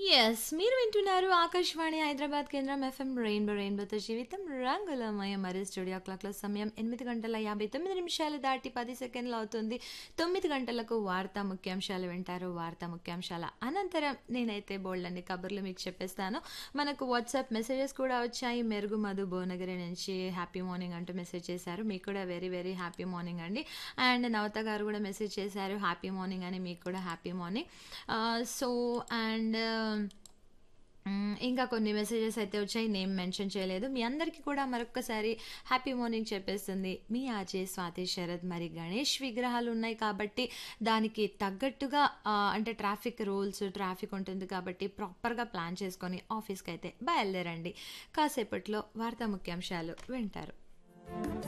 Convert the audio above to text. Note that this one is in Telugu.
ఎస్ మీరు వింటున్నారు ఆకాశవాణి హైదరాబాద్ కేంద్రం ఎఫ్ఎం రెయిన్బో రెయిన్బోతో జీవితం రంగులమయ మరి స్టూడియో క్లాక్ల సమయం ఎనిమిది గంటల యాభై తొమ్మిది నిమిషాలు దాటి పది సెకండ్లు అవుతుంది తొమ్మిది గంటలకు వార్తా ముఖ్యాంశాలు వింటారు వార్తా ముఖ్యాంశాల అనంతరం నేనైతే బోల్డ్ అన్ని కబుర్లు మీకు చెప్పేస్తాను మనకు వాట్సాప్ మెసేజెస్ కూడా వచ్చాయి మెరుగు మధు భువనగిరి నుంచి హ్యాపీ మార్నింగ్ అంటూ మెసేజ్ చేశారు మీకు కూడా వెరీ వెరీ హ్యాపీ మార్నింగ్ అండి అండ్ నవత గారు కూడా మెసేజ్ చేశారు హ్యాపీ మార్నింగ్ అని మీకు కూడా happy morning so and hmm, ఇంకా కొన్ని మెసేజెస్ అయితే వచ్చాయి నేమ్ మెన్షన్ చేయలేదు మీ అందరికీ కూడా మరొక్కసారి హ్యాపీ మార్నింగ్ చెప్పేస్తుంది మీ ఆచే స్వాతి శరత్ మరి గణేష్ విగ్రహాలు ఉన్నాయి కాబట్టి దానికి తగ్గట్టుగా ఆ, అంటే ట్రాఫిక్ రూల్స్ ట్రాఫిక్ ఉంటుంది కాబట్టి ప్రాపర్గా ప్లాన్ చేసుకొని ఆఫీస్కి అయితే బయలుదేరండి కాసేపట్లో వార్తా ముఖ్యాంశాలు వింటారు